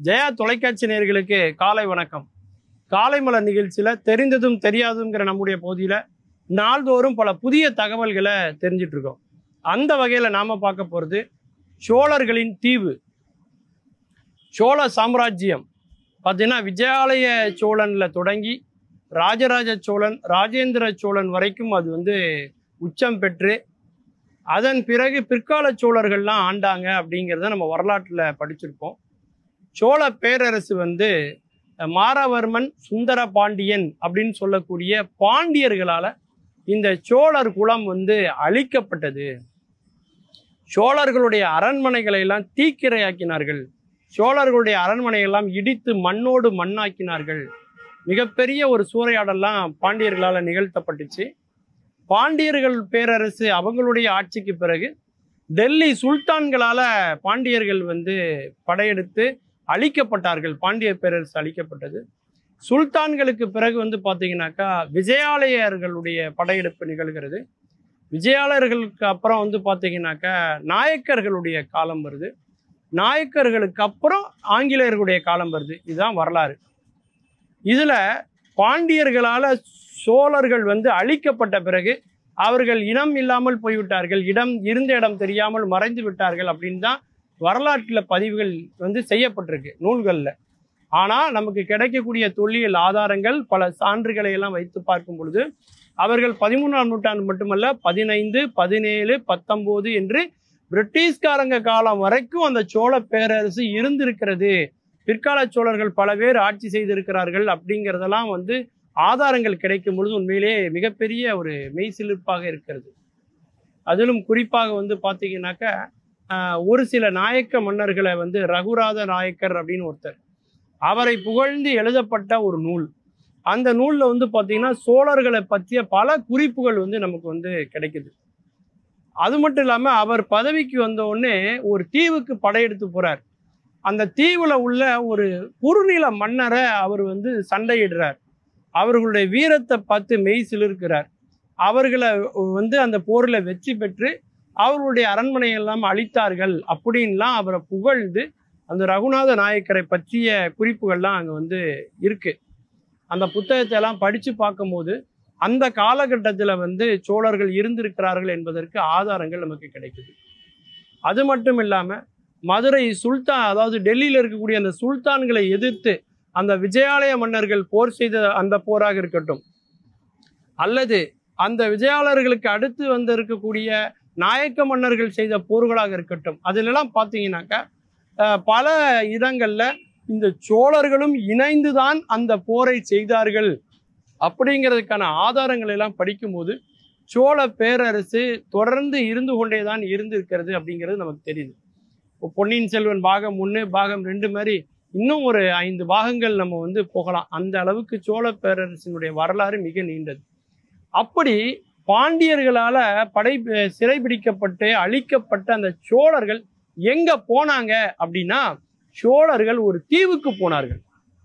ஜெயா தொலைக்காட்சி நேயர்களுக்கு காலை வணக்கம் காலை மலர் நிகழ்ச்சியில் தெரிந்ததும் தெரியாதுங்கிற நம்முடைய பகுதியில் நாள்தோறும் பல புதிய தகவல்களை தெரிஞ்சிட்டு இருக்கோம் அந்த வகையில் நாம் பார்க்க போகிறது சோழர்களின் தீவு சோழ சாம்ராஜ்யம் பார்த்தீங்கன்னா விஜயாலய சோழனில் தொடங்கி ராஜராஜ சோழன் ராஜேந்திர சோழன் வரைக்கும் அது வந்து உச்சம் பெற்று அதன் பிறகு பிற்கால சோழர்கள்லாம் ஆண்டாங்க அப்படிங்கிறத நம்ம வரலாற்றில் படிச்சிருப்போம் சோழ பேரரசு வந்து அஹ், மாரவர்மன் சுந்தர பாண்டியன் அப்படின்னு சொல்லக்கூடிய பாண்டியர்களால் இந்த சோழர் குலம் வந்து அழிக்கப்பட்டது சோழர்களுடைய அரண்மனைகளை எல்லாம் தீக்கிரையாக்கினார்கள் சோழர்களுடைய அரண்மனைகள் எல்லாம் இடித்து மண்ணோடு மண்ணாக்கினார்கள் மிகப்பெரிய ஒரு சூறையாடல்லாம் பாண்டியர்களால் நிகழ்த்தப்பட்டுச்சு பாண்டியர்கள் பேரரசு அவங்களுடைய ஆட்சிக்கு பிறகு டெல்லி சுல்தான்களால பாண்டியர்கள் வந்து படையெடுத்து அழிக்கப்பட்டார்கள் பாண்டிய பேரரசு அழிக்கப்பட்டது சுல்தான்களுக்கு பிறகு வந்து பார்த்தீங்கன்னாக்கா விஜயாலயர்களுடைய படையெடுப்பு நிகழ்கிறது விஜயாலயர்களுக்கு அப்புறம் வந்து பார்த்தீங்கன்னாக்கா நாயக்கர்களுடைய காலம் வருது நாயக்கர்களுக்கு அப்புறம் ஆங்கிலேயர்களுடைய காலம் வருது இதுதான் வரலாறு இதில் பாண்டியர்களால் சோழர்கள் வந்து அழிக்கப்பட்ட பிறகு அவர்கள் இனம் இல்லாமல் போய்விட்டார்கள் இடம் இருந்த இடம் தெரியாமல் மறைந்து விட்டார்கள் அப்படின்னு தான் வரலாற்றில் பதிவுகள் வந்து செய்யப்பட்டிருக்கு நூல்களில் ஆனால் நமக்கு கிடைக்கக்கூடிய தொல்லியல் ஆதாரங்கள் பல சான்றுகளை எல்லாம் வைத்து பார்க்கும் பொழுது அவர்கள் பதிமூணாம் நூற்றாண்டு மட்டுமல்ல பதினைந்து பதினேழு பத்தொம்போது என்று பிரிட்டிஷ்காரங்க காலம் வரைக்கும் அந்த சோழ பேரரசு இருந்திருக்கிறது பிற்கால சோழர்கள் பல பேர் ஆட்சி செய்திருக்கிறார்கள் அப்படிங்கிறதெல்லாம் வந்து ஆதாரங்கள் கிடைக்கும் பொழுது உண்மையிலேயே மிகப்பெரிய ஒரு மெய்சிலிர்ப்பாக இருக்கிறது அதிலும் குறிப்பாக வந்து பார்த்தீங்கன்னாக்கா ஆஹ், ஒரு சில நாயக்க மன்னர்களை வந்து ரகுராத நாயக்கர் அப்படின்னு ஒருத்தர் அவரை புகழ்ந்து எழுதப்பட்ட ஒரு நூல் அந்த நூலில் வந்து பார்த்தீங்கன்னா சோழர்களை பற்றிய பல குறிப்புகள் வந்து நமக்கு வந்து கிடைக்குது அது மட்டும் இல்லாமல் அவர் பதவிக்கு வந்த உடனே ஒரு தீவுக்கு படையெடுத்து போறார் அந்த தீவுல உள்ள ஒரு குறுநில மன்னரை அவர் வந்து சண்டையிடுறார் அவர்களுடைய வீரத்தை பார்த்து மெய் சிலிர்க்கிறார் அவர்களை வந்து அந்த போரில் வெற்றி பெற்று அவர்களுடைய அரண்மனை எல்லாம் அழித்தார்கள் அப்படின்லாம் அவரை புகழ்ந்து அந்த ரகுநாத நாயக்கரை பற்றிய குறிப்புகள்லாம் அங்கே வந்து இருக்கு அந்த புத்தகத்தை எல்லாம் படித்து பார்க்கும்போது அந்த காலகட்டத்தில் வந்து சோழர்கள் இருந்திருக்கிறார்கள் என்பதற்கு ஆதாரங்கள் நமக்கு கிடைக்குது அது மட்டும் இல்லாமல் மதுரை சுல்தான் அதாவது டெல்லியில் இருக்கக்கூடிய அந்த சுல்தான்களை எதிர்த்து அந்த விஜயாலய மன்னர்கள் போர் செய்த அந்த போராக இருக்கட்டும் அல்லது அந்த விஜயாலயர்களுக்கு அடுத்து வந்து இருக்கக்கூடிய நாயக்க மன்னர்கள் செய்த போர்களாக இருக்கட்டும் அதிலெல்லாம் பார்த்தீங்கன்னாக்கா அஹ், பல இடங்களில் இந்த சோழர்களும் இணைந்துதான் அந்த போரை செய்தார்கள் அப்படிங்கிறதுக்கான ஆதாரங்கள் எல்லாம் படிக்கும்போது சோழ பேரரசு தொடர்ந்து இருந்து கொண்டே தான் இருந்திருக்கிறது அப்படிங்கிறது நமக்கு தெரியுது இப்போ பொன்னியின் செல்வன் பாகம் ஒன்று பாகம் ரெண்டு மாதிரி இன்னும் ஒரு ஐந்து பாகங்கள் நம்ம வந்து போகலாம் அந்த அளவுக்கு சோழ பேரரசினுடைய வரலாறு மிக நீண்டது அப்படி பாண்டியர்களால படை சிறைபிடிக்கப்பட்டு அழிக்கப்பட்ட அந்த சோழர்கள் எங்க போனாங்க அப்படின்னா சோழர்கள் ஒரு தீவுக்கு போனார்கள்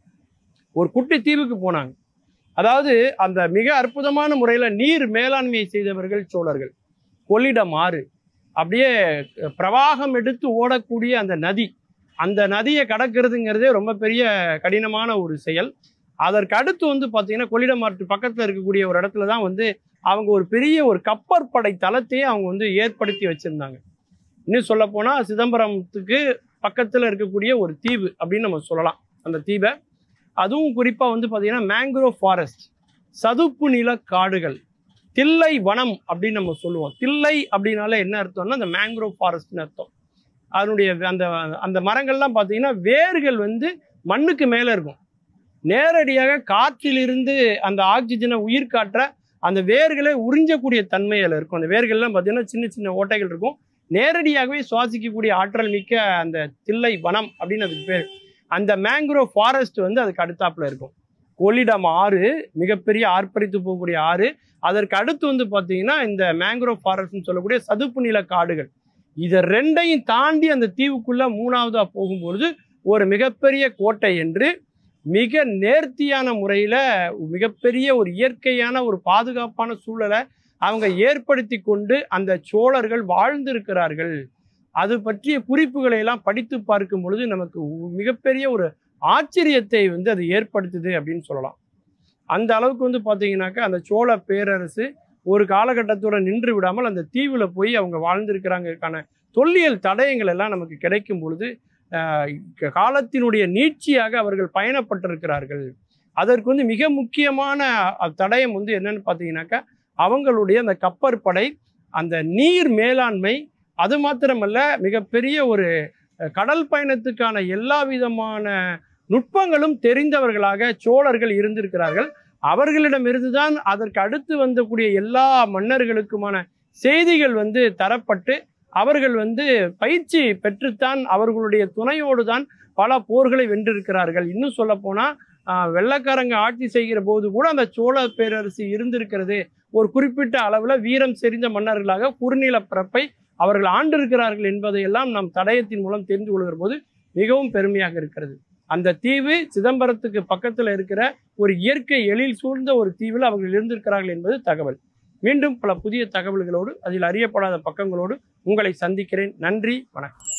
ஒரு குட்டி தீவுக்கு போனாங்க அதாவது அந்த மிக அற்புதமான முறையில் நீர் மேலாண்மை செய்தவர்கள் சோழர்கள் கொள்ளிடம் ஆறு அப்படியே பிரவாகம் எடுத்து ஓடக்கூடிய அந்த நதி அந்த நதியை கடக்கிறதுங்கிறதே ரொம்ப பெரிய கடினமான ஒரு செயல் அதற்கு அடுத்து வந்து பார்த்தீங்கன்னா கொள்ளிடம் ஆற்று பக்கத்தில் இருக்கக்கூடிய ஒரு இடத்துல தான் வந்து அவங்க ஒரு பெரிய ஒரு கப்பற்படை தளத்தையே அவங்க வந்து ஏற்படுத்தி வச்சிருந்தாங்க இன்னும் சொல்ல போனால் சிதம்பரத்துக்கு பக்கத்தில் இருக்கக்கூடிய ஒரு தீவு அப்படின்னு நம்ம சொல்லலாம் அந்த தீவை அதுவும் குறிப்பாக வந்து பார்த்தீங்கன்னா மேங்க்ரோவ் ஃபாரஸ்ட் சதுப்பு நில காடுகள் தில்லை வனம் அப்படின்னு நம்ம சொல்லுவோம் தில்லை அப்படின்னால என்ன அர்த்தம்னா அந்த மேங்க்ரோவ் ஃபாரஸ்ட்னு அர்த்தம் அதனுடைய அந்த அந்த மரங்கள்லாம் பார்த்தீங்கன்னா வேர்கள் வந்து மண்ணுக்கு மேலே இருக்கும் நேரடியாக காற்றிலிருந்து அந்த ஆக்சிஜனை உயிர் காற்ற அந்த வேர்களை உறிஞ்சக்கூடிய தன்மையில் இருக்கும் அந்த வேர்கள்லாம் பார்த்தீங்கன்னா சின்ன சின்ன ஓட்டைகள் இருக்கும் நேரடியாகவே சுவாசிக்கக்கூடிய ஆற்றல் மிக்க அந்த தில்லை வனம் அப்படின்னு அதுக்கு பேர் அந்த மேங்க்ரோவ் ஃபாரஸ்ட் வந்து அதுக்கு அடுத்தாப்புல இருக்கும் கொள்ளிடம் ஆறு மிகப்பெரிய ஆர்ப்பரித்து போகக்கூடிய ஆறு அதற்கு அடுத்து வந்து பார்த்தீங்கன்னா இந்த மேங்க்ரோவ் ஃபாரஸ்ட்னு சொல்லக்கூடிய சதுப்பு நில காடுகள் இதை ரெண்டையும் தாண்டி அந்த தீவுக்குள்ள மூணாவதா போகும்பொழுது ஒரு மிகப்பெரிய கோட்டை என்று மிக நேர்த்தியான முறையில் மிகப்பெரிய ஒரு இயற்கையான ஒரு பாதுகாப்பான சூழலை அவங்க ஏற்படுத்தி கொண்டு அந்த சோழர்கள் வாழ்ந்திருக்கிறார்கள் அது பற்றிய குறிப்புகளை எல்லாம் படித்து பார்க்கும் பொழுது நமக்கு உ- மிகப்பெரிய ஒரு ஆச்சரியத்தை வந்து அது ஏற்படுத்துது அப்படின்னு சொல்லலாம் அந்த அளவுக்கு வந்து பார்த்தீங்கன்னாக்கா அந்த சோழ பேரரசு ஒரு காலகட்டத்தோட நின்று விடாமல் அந்த தீவில் போய் அவங்க வாழ்ந்திருக்கிறாங்கக்கான தொல்லியல் தடயங்கள் எல்லாம் நமக்கு கிடைக்கும் பொழுது ஆஹ், க- காலத்தினுடைய நீட்சியாக அவர்கள் பயணப்பட்டிருக்கிறார்கள் அதற்கு வந்து மிக முக்கியமான அ- தடயம் வந்து என்னன்னு பார்த்தீங்கன்னாக்கா அவங்களுடைய அந்த கப்பற்படை அந்த நீர் மேலாண்மை அது மாத்திரமல்ல மிகப்பெரிய ஒரு அஹ், கடல் பயணத்துக்கான எல்லா விதமான நுட்பங்களும் தெரிந்தவர்களாக சோழர்கள் இருந்திருக்கிறார்கள் அவர்களிடமிருந்து தான் அதற்கு அடுத்து வந்தக்கூடிய எல்லா மன்னர்களுக்குமான செய்திகள் வந்து தரப்பட்டு அவர்கள் வந்து பயிற்சி பெற்றுத்தான் அவர்களுடைய துணையோடு தான் பல போர்களை வென்றிருக்கிறார்கள் இன்னும் சொல்ல போனா வெள்ளக்காரங்க ஆட்சி செய்கிற போது கூட அந்த சோழ பேரரசு இருந்திருக்கிறது ஒரு குறிப்பிட்ட அளவுல வீரம் செறிந்த மன்னர்களாக குறுநில பிறப்பை அவர்கள் ஆண்டிருக்கிறார்கள் என்பதையெல்லாம் நாம் தடயத்தின் மூலம் தெரிந்து கொள்கிற போது மிகவும் பெருமையாக இருக்கிறது அந்த தீவு சிதம்பரத்துக்கு பக்கத்தில் இருக்கிற ஒரு இயற்கை எழில் சூழ்ந்த ஒரு தீவில் அவர்கள் இருந்திருக்கிறார்கள் என்பது தகவல் மீண்டும் பல புதிய தகவல்களோடு அதில் அறியப்படாத பக்கங்களோடு உங்களை சந்திக்கிறேன் நன்றி வணக்கம்